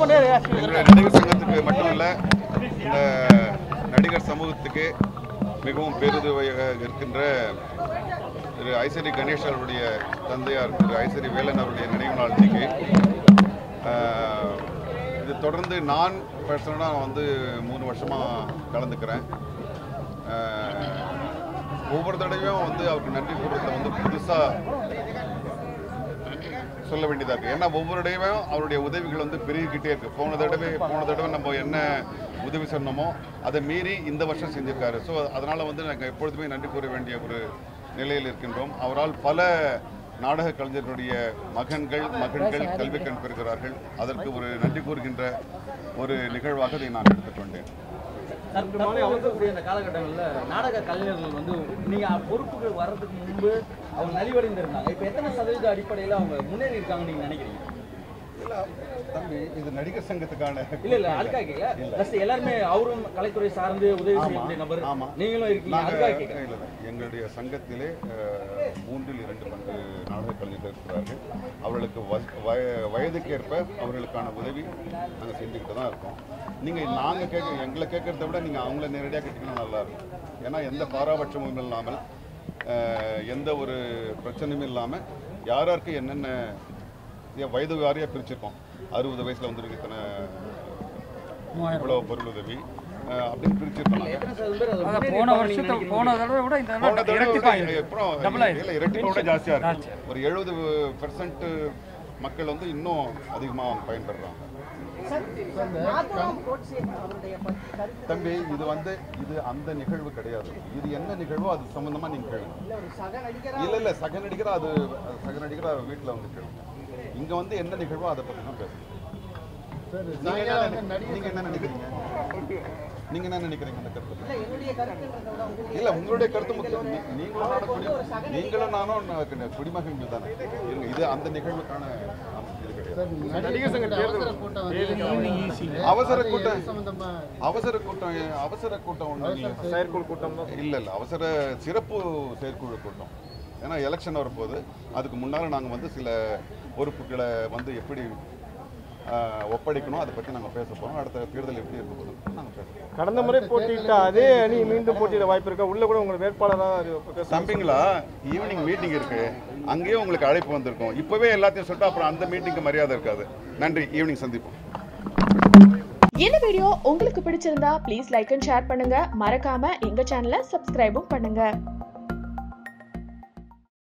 respond here, yes, எங்களுடைய நடிகர் சங்கத்துக்கு மட்டும் இல்லை இந்த நடிகர் சமூகத்துக்கு மிகவும் பேருதவியாக இருக்கின்ற திரு ஐசரி கணேஷ் அவருடைய தந்தையார் திரு ஐசரி வேலன் அவருடைய நினைவு நாள் இன்னைக்கு ஆஹ், இது தொடர்ந்து நான் பர்சனலாக வந்து மூணு வருஷமாக கலந்துக்கிறேன் ஆஹ், ஒவ்வொரு தடவையும் வந்து அவருக்கு நன்றி கூறுறதுல வந்து புதுசாக சொல்ல வேண்டியதாக இருக்குது ஏன்னா ஒவ்வொரு தடவையும் அவருடைய உதவிகள் வந்து பெருகிக்கிட்டே இருக்குது போன தடவை போன தடவை நம்ம என்ன உதவி சொன்னோமோ அதை மீறி இந்த வருஷம் செஞ்சிருக்காரு ஸோ அதனால் வந்து நாங்கள் எப்பொழுதுமே நன்றி கூற வேண்டிய ஒரு நிலையில் இருக்கின்றோம் அவரால் பல நாடக கலைஞர்களுடைய மகன்கள் மகன்கள் கல்வி கண் பெறுகிறார்கள் அதற்கு ஒரு நன்றி கூறுகின்ற ஒரு நிகழ்வாக இதை நான் எடுத்துக்கொண்டேன் சார், தற்போது இருக்கக்கூடிய இந்த காலகட்டங்களில் நாடக கலைஞர்கள் வந்து நீங்க பொறுப்புகள் வர்றதுக்கு முன்பு அவங்க நலிவடைந்திருந்தாங்க இப்போ எத்தனை சதவீத அடிப்படையில் அவங்க முன்னேறி இருக்காங்கன்னு நீங்க நினைக்கிறீங்க இல்லை தம்பி இது நடிகர் சங்கத்துக்கான இல்ல இல்ல அதுக்காக கேட்கல ஜஸ்ட் எல்லாருமே அவரும் கலைத்துறை சார்ந்து உதவி செய்யக்கூடிய நபர் ஆமா. நீங்களும் இருக்கீங்க நாங்க- அதுக்காக கேட்கல இல்ல, இல்ல. எங்களுடைய சங்கத்திலே அஹ், மூன்றில் இரண்டு பங்கு நாடக கலைஞர்கள் இருக்கிறார்கள் அவர்களுக்கு வ- வய- வயதுக்கேற்ப அவர்களுக்கான உதவி நாங்கள் செஞ்சுக்கிட்டு தான் இருக்கோம் நீங்கள் நாங்கள் கேட்க எங்களை கேட்கறத விட நீங்கள் அவங்கள நேரடியாக கேட்டிங்கன்னா நல்லா இருக்கும் ஏன்னா எந்த பாராபட்சமும் இல்லாமல் அஹ், எந்த ஒரு பிரச்சனையும் இல்லாமல் யார் யாருக்கு என்னென்ன ஏன் வயது வாரியாக பிரிச்சிருக்கோம் அறுபது வயசில் வந்துருக்கு இத்தனை இவ்வளோ பொருள் உதவி அஹ், அப்படின்னு பிரிச்சிருக்கோம் நாங்க. எத்தனை சதவீதம் பேர் அதை அதான் முன்னேறி போன இருப்பாங்கன்னு வருஷத்தை நீங்க போன தடவை விட இந்த போன தடவை தடவை இரட்டிப்பாக விட அப்புறம் டபுள் இல்ல இரட்டிப்பை விட ஜாஸ்தியா இருக்கு ஒரு எழுபது பெர்சன்ட் மக்கள் வந்து இன்னும் அதிகமா பயன்படுறாங்க தம்பி இது வந்து இது அந்த நிகழ்வு கிடையாது இது என்ன நிகழ்வோ அது சம்பந்தமா நீங்க கேளுங்க இல்ல இல்ல சக நடிகரா அது அது சக நடிகரா வீட்டுல வந்து கேளுங்க இங்க வந்து என்ன நிகழ்வோ அதை பத்தி தான் பேசுறோம் நீங்க என்ன நினை- நீங்க என்ன நினைக்கிறீங்க நீங்க என்ன நினைக்கிறீங்க அந்த கருத்து இல்ல உங்களுடைய கருத்து முக்கியம் நீ- நீங்களும் நானும் குடி- நீங்களும் நானும் ந- கு- குடிமகன்கள் தானே இருங்க, இது அந்த நிகழ்வுக்கான ஆமா, இது கிடையாது நடிகர் சங்க அவசர கூட்டம் வந்து அவசர கூட்டம் சம்பந்தமா அவசர கூட்டம் அவசர கூட்டம் ஒண்ணு இல்ல செயற்குழு கூட்டம் இல்ல இல்ல அவசர சிறப்பு செயற்குழு கூட்டம் ஏன்னா எலெக்ஷன் வரப்போகுது அதுக்கு முன்னால நாங்க வந்து சில பொறுப்புகளை வந்து எப்படி ஆஹ், ஒப்படைக்கணும் அதை பத்தி நாங்க பேச போறோம் அடுத்த தேர்தல் எப்படி இருக்க போகுது நாங்க பேசுறோம் கடந்த முறை போட்டியிட்ட அதே அணி மீண்டும் போட்டியிட வாய்ப்பு இருக்கா உள்ள கூட உங்க வேட்பாளராக தம்பிங்களா ஈவினிங் மீட்டிங் இருக்கு அங்கேயே உங்களுக்கு அழைப்பு வந்திருக்கும் இப்பவே எல்லாத்தையும் சொல்லிட்டு அப்புறம் அந்த மீட்டிங்க்கு மரியாதை இருக்காது நன்றி ஈவினிங் சந்திப்போம் இந்த வீடியோ உங்களுக்கு பிடிச்சிருந்தா ப்ளீஸ் லைக் அண்ட் ஷேர் பண்ணுங்க மறக்காம எங்க சேனலை சப்ஸ்கிரைபும் பண்ணுங்க